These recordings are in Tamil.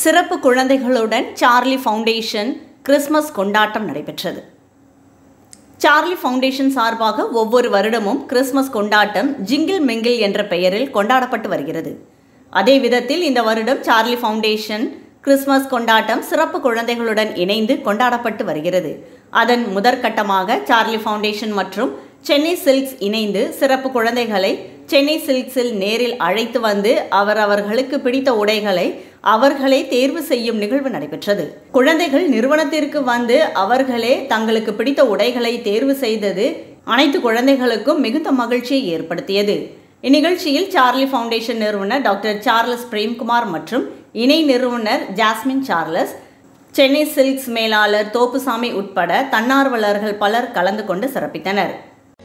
சிறப்பு குழந்தைகளுடன் சார்லி ஃபவுண்டேஷன் கிறிஸ்மஸ் கொண்டாட்டம் நடைபெற்றது சார்லி ஃபவுண்டேஷன் சார்பாக ஒவ்வொரு வருடமும் கிறிஸ்மஸ் கொண்டாட்டம் ஜிங்கிள் மிங்கிள் என்ற பெயரில் கொண்டாடப்பட்டு வருகிறது அதே விதத்தில் இந்த வருடம் சார்லி ஃபவுண்டேஷன் கிறிஸ்மஸ் கொண்டாட்டம் சிறப்பு குழந்தைகளுடன் இணைந்து கொண்டாடப்பட்டு வருகிறது அதன் முதற்கட்டமாக சார்லி ஃபவுண்டேஷன் மற்றும் சென்னை சில்க்ஸ் இணைந்து சிறப்பு குழந்தைகளை சென்னை சில்க்ஸில் நேரில் அழைத்து வந்து அவரவர்களுக்கு பிடித்த உடைகளை அவர்களே தேர்வு செய்யும் நிகழ்வு நடைபெற்றது குழந்தைகள் நிறுவனத்திற்கு வந்து அவர்களே தங்களுக்கு பிடித்த உடைகளை தேர்வு செய்தது அனைத்து குழந்தைகளுக்கும் மிகுந்த மகிழ்ச்சியை ஏற்படுத்தியது இந்நிகழ்ச்சியில் சார்லி ஃபவுண்டேஷன் நிறுவனர் டாக்டர் சார்லஸ் பிரேம்குமார் மற்றும் இணை நிறுவனர் ஜாஸ்மின் சார்லஸ் சென்னை சில்க்ஸ் மேலாளர் தோப்புசாமி உட்பட தன்னார்வலர்கள் பலர் கலந்து கொண்டு சிறப்பித்தனர்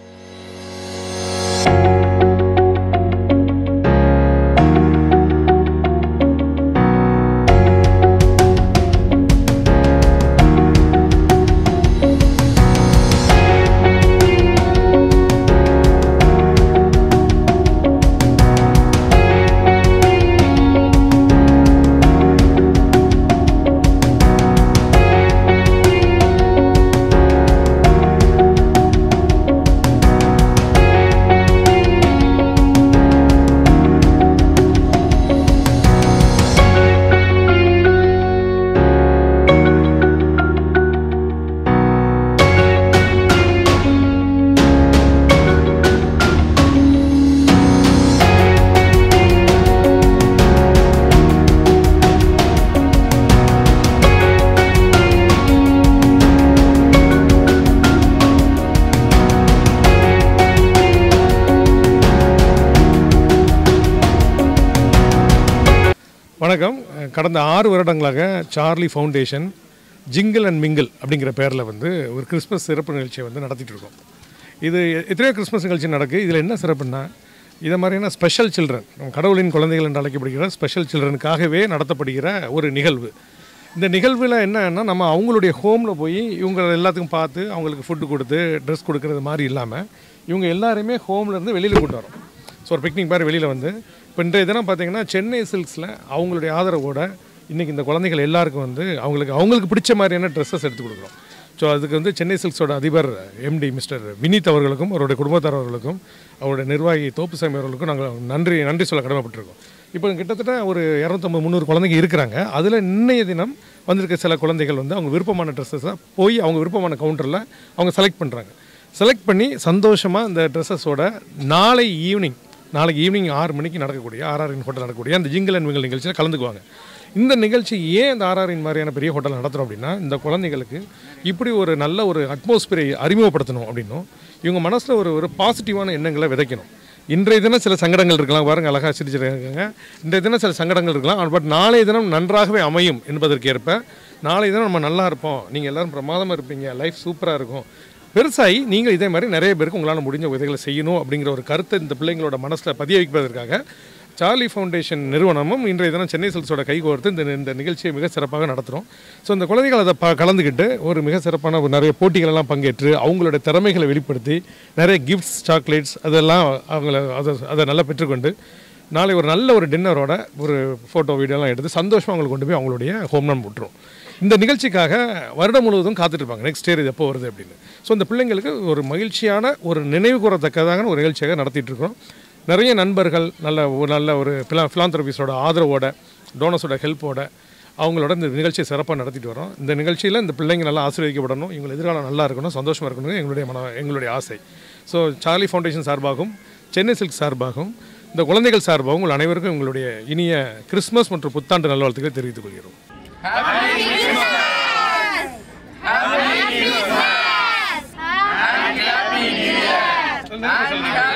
வணக்கம் கடந்த ஆறு வருடங்களாக Charlie Foundation jingle and mingle அப்படிங்கிற பேரில் வந்து ஒரு கிறிஸ்மஸ் சிறப்பு நிகழ்ச்சியை வந்து நடத்திட்டு இருக்கோம் இது எத்தனையோ கிறிஸ்மஸ் நிகழ்ச்சி நடக்குது இதில் என்ன சிறப்புன்னா இதை மாதிரியான ஸ்பெஷல் சில்ட்ரன் கடவுளின் குழந்தைகள் என்று அழைக்கப்படுகிற ஸ்பெஷல் சில்ட்ரனுக்காகவே நடத்தப்படுகிற ஒரு நிகழ்வு இந்த நிகழ்வில் என்னன்னா நம்ம அவங்களுடைய ஹோமில் போய் இவங்க எல்லாத்துக்கும் பார்த்து அவங்களுக்கு ஃபுட்டு கொடுத்து ட்ரெஸ் கொடுக்கறது மாதிரி இல்லாமல் இவங்க எல்லாருமே ஹோம்லேருந்து வெளியில் கூட்டு வரோம் ஸோ ஒரு பிக்னிக் மாதிரி வெளியில் வந்து இப்போ இன்றைய தினம் பார்த்தீங்கன்னா சென்னை சில்க்ஸில் அவங்களுடைய ஆதரவோட இன்றைக்கி இந்த குழந்தைகள் எல்லாருக்கும் வந்து அவங்களுக்கு அவங்களுக்கு பிடிச்ச மாதிரியான ட்ரெஸ்ஸஸ் எடுத்து கொடுக்குறோம் ஸோ அதுக்கு வந்து சென்னை சில்க்ஸோட அதிபர் எம்டி மிஸ்டர் வினீத் அவர்களுக்கும் அவருடைய குடும்பத்தார் அவர்களுக்கும் அவருடைய நிர்வாகி தோப்புசாமி அவர்களுக்கும் நாங்கள் நன்றி நன்றி சொல்ல கடமைப்பட்டிருக்கோம் இப்போ கிட்டத்தட்ட ஒரு இரநூத்தம்பது முந்நூறு குழந்தைங்க இருக்கிறாங்க அதில் இன்னைய தினம் வந்திருக்க சில குழந்தைகள் வந்து அவங்க விருப்பமான ட்ரெஸ்ஸஸை போய் அவங்க விருப்பமான கவுண்டரில் அவங்க செலக்ட் பண்ணுறாங்க செலக்ட் பண்ணி சந்தோஷமாக இந்த ட்ரெஸ்ஸஸோட நாளை ஈவினிங் நாளைக்கு ஈவினிங் ஆறு மணிக்கு நடக்கக்கூடிய ஆர்ஆர்இன் ஹோட்டல் நடக்கக்கூடிய அந்த ஜிங்கிள் அண்ட் மிங்கல் நிகழ்ச்சியில் கலந்துக்குவாங்க இந்த நிகழ்ச்சி ஏன் இந்த ஆர்ஆர்இன் மாதிரியான பெரிய ஹோட்டல் நடத்துகிறோம் அப்படின்னா இந்த குழந்தைகளுக்கு இப்படி ஒரு நல்ல ஒரு அட்மாஸ்பியரை அறிமுகப்படுத்தணும் அப்படின்னும் இவங்க மனசில் ஒரு ஒரு பாசிட்டிவான எண்ணங்களை விதைக்கணும் இன்றைய தினம் சில சங்கடங்கள் இருக்கலாம் பாருங்க அழகாக சிரிச்சிருக்காங்க இன்றைய தினம் சில சங்கடங்கள் இருக்கலாம் பட் நாளைய தினம் நன்றாகவே அமையும் என்பதற்கு ஏற்ப நாளைய தினம் நம்ம நல்லா இருப்போம் நீங்கள் எல்லாரும் பிரமாதமாக இருப்பீங்க லைஃப் சூப்பராக இருக்கும் பெருசாகி நீங்கள் இதே மாதிரி நிறைய பேருக்கு உங்களால் முடிஞ்ச உதவிகளை செய்யணும் அப்படிங்கிற ஒரு கருத்தை இந்த பிள்ளைங்களோட மனசில் பதிய வைப்பதற்காக சார்லி ஃபவுண்டேஷன் நிறுவனமும் இன்றைய தினம் சென்னை சில்ஸோட கைகோர்த்து இந்த இந்த நிகழ்ச்சியை மிக சிறப்பாக நடத்துகிறோம் ஸோ இந்த குழந்தைகள் அதை ப கலந்துக்கிட்டு ஒரு மிக சிறப்பான ஒரு நிறைய போட்டிகளெல்லாம் பங்கேற்று அவங்களோட திறமைகளை வெளிப்படுத்தி நிறைய கிஃப்ட்ஸ் சாக்லேட்ஸ் அதெல்லாம் அவங்கள அதை அதை நல்லா பெற்றுக்கொண்டு நாளை ஒரு நல்ல ஒரு டின்னரோட ஒரு ஃபோட்டோ வீடியோலாம் எடுத்து சந்தோஷமாக அவங்களுக்கு கொண்டு போய் அவங்களுடைய ஹோம் நான் விட்டுரும் இந்த நிகழ்ச்சிக்காக வருடம் முழுவதும் காத்துட்ருப்பாங்க நெக்ஸ்ட் இயர் இது எப்போ வருது அப்படின்னு ஸோ இந்த பிள்ளைங்களுக்கு ஒரு மகிழ்ச்சியான ஒரு நினைவு கூறத்தக்கதான ஒரு நிகழ்ச்சியாக நடத்திட்டு இருக்கோம் நிறைய நண்பர்கள் நல்ல ஒரு நல்ல ஒரு பிலா ஃபிலாந்திரபிஸோட ஆதரவோட டோனஸோட ஹெல்ப்போட அவங்களோட இந்த நிகழ்ச்சியை சிறப்பாக நடத்திட்டு வரோம் இந்த நிகழ்ச்சியில் இந்த பிள்ளைங்க நல்லா ஆசீர்வதிக்கப்படணும் இவங்க எதிர்காலம் நல்லா இருக்கணும் சந்தோஷமாக இருக்கணும் எங்களுடைய மன எங்களுடைய ஆசை ஸோ சார்லி ஃபவுண்டேஷன் சார்பாகவும் சென்னை சில்க் சார்பாகவும் இந்த குழந்தைகள் சார்பாகவும் உங்கள் அனைவருக்கும் எங்களுடைய இனிய கிறிஸ்மஸ் மற்றும் புத்தாண்டு நல்வாழ்த்துக்களை தெரிவித்துக் கொள்கிறோம் And